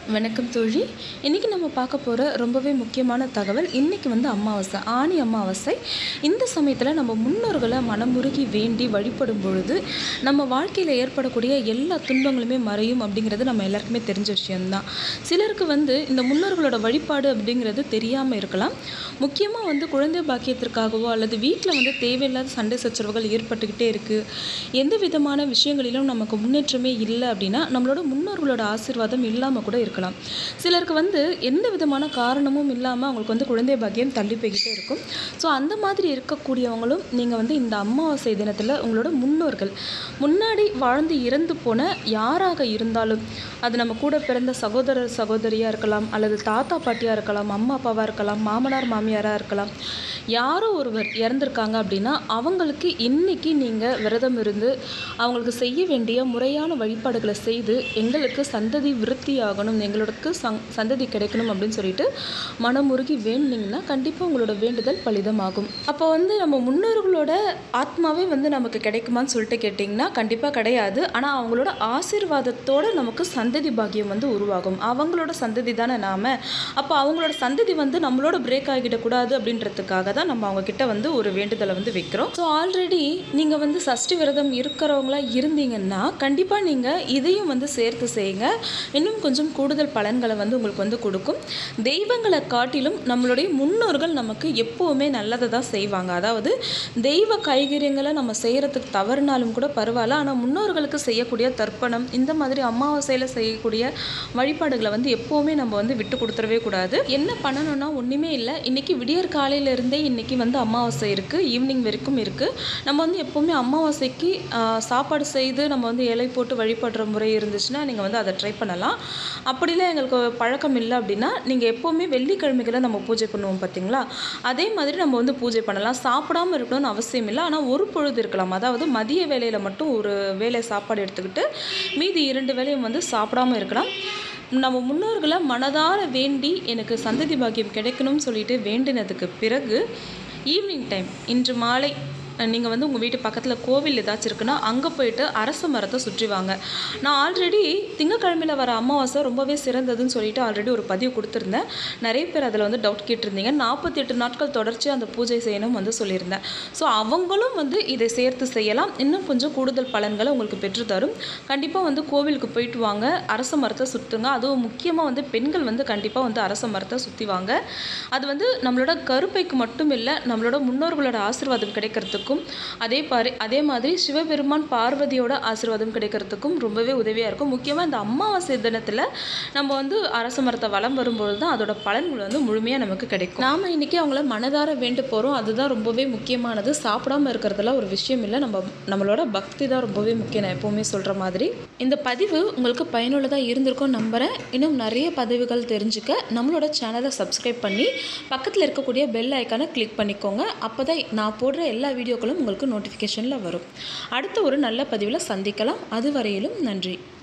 வணக்கம் தோழி இன்றைக்கி நம்ம பார்க்க போகிற ரொம்பவே முக்கியமான தகவல் இன்றைக்கி வந்து அமாவாசை ஆணி அமாவாசை இந்த சமயத்தில் நம்ம முன்னோர்களை மனமுருகி வேண்டி வழிபடும் பொழுது நம்ம வாழ்க்கையில் ஏற்படக்கூடிய எல்லா துன்பங்களுமே மறையும் அப்படிங்கிறது நம்ம எல்லாருக்குமே தெரிஞ்ச விஷயம்தான் சிலருக்கு வந்து இந்த முன்னோர்களோட வழிபாடு அப்படிங்கிறது தெரியாமல் இருக்கலாம் முக்கியமாக வந்து குழந்தை பாக்கியத்திற்காகவோ அல்லது வீட்டில் வந்து தேவையில்லாத சண்டை சச்சரவுகள் ஏற்பட்டுக்கிட்டே இருக்குது எந்த விதமான விஷயங்களிலும் நமக்கு முன்னேற்றமே இல்லை அப்படின்னா நம்மளோட முன்னோர்களோட ஆசீர்வாதம் இல்லாமல் கூட இருக்கலாம் சிலருக்கு வந்து எந்த விதமான காரணமும் இல்லாமல் அவங்களுக்கு வந்து குழந்தை பாக்கியம் தள்ளி போய்கிட்டே இருக்கும் ஸோ அந்த மாதிரி இருக்கக்கூடியவங்களும் நீங்கள் வந்து இந்த அமாவாசை தினத்தில் உங்களோட முன்னோர்கள் முன்னாடி வாழ்ந்து இறந்து போன யாராக இருந்தாலும் அது நம்ம கூட பிறந்த சகோதரர் சகோதரியாக இருக்கலாம் அல்லது தாத்தா பாட்டியாக இருக்கலாம் அம்மா அப்பாவாக இருக்கலாம் மாமனார் மாமியாராக இருக்கலாம் யாரோ ஒருவர் இறந்துருக்காங்க அப்படின்னா அவங்களுக்கு இன்னைக்கு நீங்கள் விரதம் இருந்து அவங்களுக்கு செய்ய வேண்டிய முறையான வழிபாடுகளை செய்து எங்களுக்கு சந்ததி விருத்தி ஆகணும் எங்களுக்கு சங் சந்ததி கிடைக்கணும் அப்படின்னு சொல்லிட்டு மனமுருகி வேண்டிங்கன்னா கண்டிப்பாக உங்களோட வேண்டுதல் பலிதமாகும் அப்போ வந்து நம்ம முன்னோர்களோட ஆத்மாவே வந்து நமக்கு கிடைக்குமான்னு சொல்லிட்டு கேட்டிங்கன்னா கண்டிப்பாக கிடையாது ஆனால் அவங்களோட ஆசீர்வாதத்தோட நமக்கு சந்ததி பாக்கியம் வந்து உருவாகும் அவங்களோட சந்ததி தானே நாம அப்போ அவங்களோட சந்ததி வந்து நம்மளோட பிரேக் ஆகிடக்கூடாது அப்படின்றதுக்காக தான் நம்ம அவங்க கிட்ட வந்து ஒரு வேண்டுதலை வந்து வைக்கிறோம் ஸோ ஆல்ரெடி நீங்கள் வந்து சஷ்டி விரதம் இருக்கிறவங்களா இருந்தீங்கன்னா கண்டிப்பாக நீங்கள் இதையும் வந்து சேர்த்து செய்யுங்க இன்னும் கொஞ்சம் கூடுதல் பலன்களை வந்து உங்களுக்கு வந்து கொடுக்கும் தெய்வங்களை காட்டிலும் நம்மளுடைய முன்னோர்கள் நமக்கு எப்போவுமே நல்லதை தான் செய்வாங்க அதாவது தெய்வ கைகரியங்களை நம்ம செய்கிறதுக்கு தவறுனாலும் கூட பரவாயில்ல ஆனால் முன்னோர்களுக்கு செய்யக்கூடிய தர்ப்பணம் இந்த மாதிரி அமாவாசையில் செய்யக்கூடிய வழிபாடுகளை வந்து எப்போவுமே நம்ம வந்து விட்டு கொடுத்துடவே கூடாது என்ன பண்ணணும்னா ஒன்றுமே இல்லை இன்றைக்கி விடியற் காலையிலேருந்தே இன்றைக்கி வந்து அமாவாசை இருக்குது ஈவினிங் வரைக்கும் இருக்குது நம்ம வந்து எப்போவுமே அமாவாசைக்கு ஆஹ், சாப்பாடு செய்து நம்ம வந்து இலை போட்டு வழிபடுற முறை இருந்துச்சுன்னா நீங்கள் வந்து அதை ட்ரை பண்ணலாம் அப்படிலாம் எங்களுக்கு பழக்கம் இல்லை அப்படின்னா நீங்கள் எப்போவுமே வெள்ளிக்கிழமைகளை நம்ம பூஜை பண்ணுவோம் பார்த்தீங்களா அதே மாதிரி நம்ம வந்து பூஜை பண்ணலாம் சாப்பிடாம இருக்கணும்னு அவசியம் இல்லை ஆனால் ஒரு பொழுது இருக்கலாம் அதாவது மதிய வேலையில் மட்டும் ஒரு வேளை சாப்பாடு எடுத்துக்கிட்டு மீதி இரண்டு வேளையும் வந்து சாப்பிடாம இருக்கலாம் நம்ம முன்னோர்களை மனதார வேண்டி எனக்கு சந்ததி பாக்கியம் கிடைக்கணும்னு சொல்லிட்டு வேண்டினதுக்கு பிறகு ஈவினிங் டைம் இன்று மாலை நீங்கள் வந்து உங்கள் வீட்டு பக்கத்தில் கோவில் ஏதாச்சும் இருக்குன்னா அங்கே போயிட்டு அரச மரத்தை சுற்றி வாங்க நான் ஆல்ரெடி திங்கக்கிழமையில் வர அமாவாசை ரொம்பவே சிறந்ததுன்னு சொல்லிட்டு ஆல்ரெடி ஒரு பதிவு கொடுத்துருந்தேன் நிறைய பேர் அதில் வந்து டவுட் கேட்டிருந்தீங்க நாற்பத்தி எட்டு நாட்கள் தொடர்ச்சியாக அந்த பூஜை செய்யணும் வந்து சொல்லியிருந்தேன் ஸோ அவங்களும் வந்து இதை சேர்த்து செய்யலாம் இன்னும் கொஞ்சம் கூடுதல் பலன்களை உங்களுக்கு பெற்றுத்தரும் கண்டிப்பாக வந்து கோவிலுக்கு போயிட்டு வாங்க அரச மரத்தை சுற்றுங்க அதுவும் முக்கியமாக வந்து பெண்கள் வந்து கண்டிப்பாக வந்து அரச மரத்தை சுற்றி வாங்க அது வந்து நம்மளோட கருப்பைக்கு மட்டும் இல்லை நம்மளோட முன்னோர்களோட ஆசீர்வாதம் கிடைக்கிறதுக்கும் அதே பாரு அதே மாதிரி சிவபெருமான் பார்வதியோட ஆசீர்வாதம் கிடைக்கிறதுக்கும் ரொம்பவே உதவியாக இருக்கும் முக்கியமாக இந்த அமாவாசை தினத்தில் நம்ம வந்து அரச மரத்தை வலம் வரும்பொழுது தான் அதோட பலன்கள் வந்து முழுமையாக நமக்கு கிடைக்கும் நாம் இன்றைக்கி அவங்கள மனதார வேண்டு போகிறோம் அதுதான் ரொம்பவே முக்கியமானது சாப்பிடாம இருக்கிறதுலாம் ஒரு விஷயம் இல்லை நம்ம நம்மளோட பக்தி தான் ரொம்பவே முக்கியம் நான் எப்போவுமே சொல்கிற மாதிரி இந்த பதிவு உங்களுக்கு பயனுள்ளதாக இருந்திருக்கும் நம்புகிறேன் இன்னும் நிறைய பதிவுகள் தெரிஞ்சுக்க நம்மளோட சேனலை சப்ஸ்கிரைப் பண்ணி பக்கத்தில் இருக்கக்கூடிய பெல் ஐக்கானை கிளிக் பண்ணிக்கோங்க அப்போ தான் நான் போடுற எல்லா வீடியோக்களும் உங்களுக்கு நோட்டிஃபிகேஷனில் வரும் அடுத்த ஒரு நல்ல பதிவில் சந்திக்கலாம் அதுவரையிலும் நன்றி